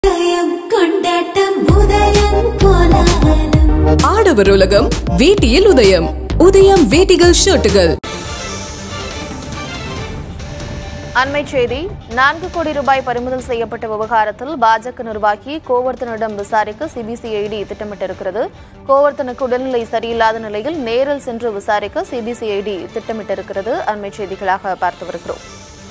உதயம் கொண்டாட்டம் உதயம் கோலாகலம் ஆடவர் உலகம் வேட்டியில் உதயம் உதயம் வேட்டிகள் ஷர்ட்டுகள் அண்மைச் செய்தி நான்கு கோடி ரூபாய் பறிமுதல் செய்யப்பட்ட விவகாரத்தில் பாஜக நிர்வாகி கோவர்த்தனிடம் விசாரிக்க சிபிசிஐடி திட்டமிட்டிருக்கிறது கோவர்த்தனுக்கு உடல்நிலை சரியில்லாத நிலையில் நேரில் சென்று விசாரிக்க சிபிசிஐடி திட்டமிட்டிருக்கிறது அண்மைச் செய்திகளாக பார்த்து வருகிறோம்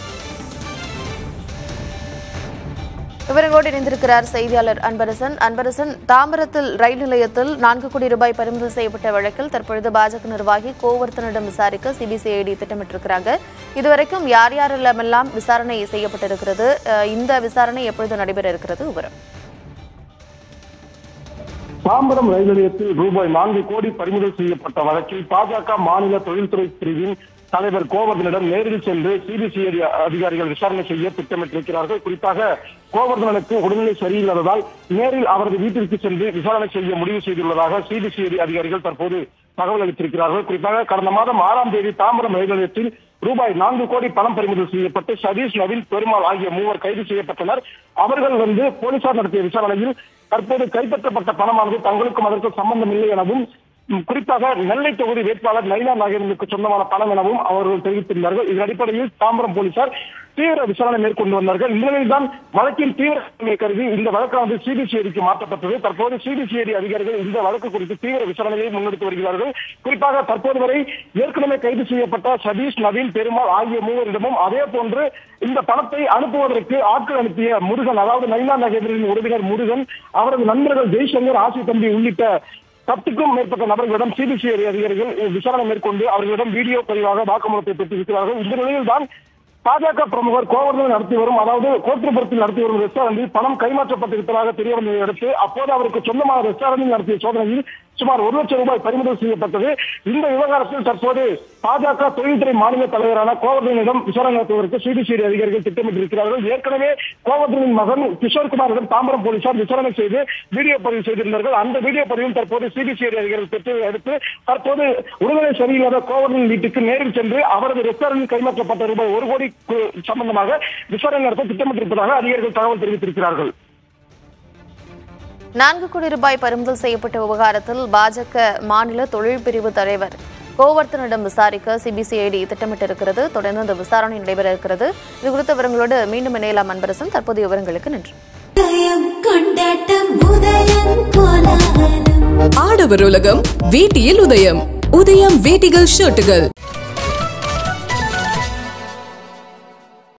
விவரங்களோடு இணைந்திருக்கிறார் செய்தியாளர் அன்பரசன் அன்பரசன் தாம்பரத்தில் ரயில் நிலையத்தில் நான்கு கோடி ரூபாய் பறிமுதல் செய்யப்பட்ட வழக்கில் தற்பொழுது பாஜக நிர்வாகி கோவர்த்தனிடம் விசாரிக்க சிபிசிஐடி திட்டமிட்டிருக்கிறாங்க இதுவரைக்கும் யார் யாரெல்லாமெல்லாம் விசாரணை செய்யப்பட்டிருக்கிறது அஹ், இந்த விசாரணை எப்பொழுது நடைபெற இருக்கிறது விவரம் தாம்பரம் ரயில் நிலையத்தில் ரூபாய் நான்கு கோடி பறிமுதல் செய்யப்பட்ட வழக்கில் பாஜக மாநில தொழில்துறை பிரிவின் தலைவர் கோவர்தனிடம் நேரில் சென்று சிபிசிஐடி அதிகாரிகள் விசாரணை செய்ய திட்டமிட்டிருக்கிறார்கள் குறிப்பாக கோவர்தனனுக்கு உடல்நிலை சரியில்லாததால் நேரில் அவரது வீட்டிற்கு சென்று விசாரணை செய்ய முடிவு செய்துள்ளதாக சிபிசிஐடி அதிகாரிகள் தற்போது தகவல் அளித்திருக்கிறார்கள் குறிப்பாக கடந்த மாதம் ஆறாம் தேதி தாம்பரம் ரயில் நிலையத்தில் ரூபாய் நான்கு கோடி பணம் பறிமுதல் செய்யப்பட்டு சதீஷ் நவீன் பெருமாள் ஆகிய மூவர் கைது செய்யப்பட்டனர் அவர்கள் வந்து போலீசார் நடத்திய விசாரணையில் தற்போது கைப்பற்றப்பட்ட பணமானது தங்களுக்கும் அதற்கு சம்பந்தம் இல்லை எனவும் ம், குறிப்பாக நெல்லை தொகுதி வேட்பாளர் நைனா நாகேந்திரனுக்கு சொந்தமான பணம் எனவும் அவர்கள் தெரிவித்திருந்தார்கள் இதன் அடிப்படையில் தாம்பரம் போலீசார் தீவிர விசாரணை மேற்கொண்டு வந்தார்கள் இந்த நிலையில்தான் வழக்கின் தீவிர கருதி இந்த வழக்கானது சிபிசிஐடிக்கு மாற்றப்பட்டது தற்போது சிபிசிஐடி அதிகாரிகள் இந்த வழக்கு குறித்து தீவிர விசாரணையை முன்னெடுத்து வருகிறார்கள் குறிப்பாக தற்போது வரை ஏற்கனவே கைது செய்யப்பட்ட சதீஷ் நவீன் பெருமாள் ஆகிய மூவரிடமும் அதே போன்று இந்த பணத்தை அனுப்புவதற்கு ஆட்கள் அனுப்பிய முருகன் அதாவது நைனா நகேந்திரனின் உறவினர் முருகன் அவரது நண்பர்கள் ஜெய்சங்கர் ஆசி தம்பி உள்ளிட்ட பத்துக்கும் மேற்பட்ட நபர்களிடம் சிபிசிஐடி அதிகாரிகள் விசாரணை மேற்கொண்டு அவர்களிடம் வீடியோ பதிவாக வாக்குமூலத்தை பெற்றிருக்கிறார்கள் இந்த நிலையில் தான் பாஜக பிரமுகர் கோவர்தன் நடத்தி வரும் அதாவது கோட்டுப்புறத்தில் நடத்தி வரும் ரெஸ்டாரண்டில் பணம் கைமாற்றப்பட்டிருப்பதாக தெரிய வந்ததை அடுத்து அப்போது அவருக்கு சொந்தமான ரெஸ்டாரண்டில் நடத்திய சோதனையில் சுமார் ஒரு லட்சம் ரூபாய் பறிமுதல் செய்யப்பட்டது இந்த விவகாரத்தில் தற்போது பாஜக தொழில்துறை மாநில தலைவரான கோவர்தனிடம் விசாரணை நடத்துவதற்கு சிபிசிஐடி அதிகாரிகள் திட்டமிட்டிருக்கிறார்கள் ஏற்கனவே கோவர்தனின் மகன் கிஷோர்குமாரிடம் தாம்பரம் போலீசார் விசாரணை செய்து வீடியோ பதிவு செய்திருந்தார்கள் அந்த வீடியோ பதிவும் தற்போது சிபிசிஐடி அதிகாரிகள் பெற்றதை அடுத்து தற்போது உடல்நிலை சரியில்லாத கோவர்தன் வீட்டுக்கு நேரில் சென்று அவரது ரெஸ்டாரண்டில் கைமாற்றப்பட்ட ரூபாய் ஒரு கோடி கு- சம்பந்தமாக விசாரணை நடத்த திட்டமிட்டிருப்பதாக அதிகாரிகள் தகவல் தெரிவித்திருக்கிறார்கள் நான்கு கோடி ரூபாய் பறிமுதல் செய்யப்பட்ட விவகாரத்தில் பாஜக மாநில தொழில் பிரிவு தலைவர் கோவர்த்தனிடம் விசாரிக்க சிபிசிஐடி திட்டமிட்டிருக்கிறது தொடர்ந்து இந்த விசாரணை நடைபெற இருக்கிறது இது குறித்த விவரங்களோடு மீண்டும் இணையலாம் அன்பரசன் தற்போதைய விவரங்களுக்கு நன்றி உதயம் கொண்டாட்டம் உதயம் கோலாகலம் ஆடவர் உலகம் வேட்டியில் உதயம் உதயம் வேட்டிகள் ஷர்ட்டுகள்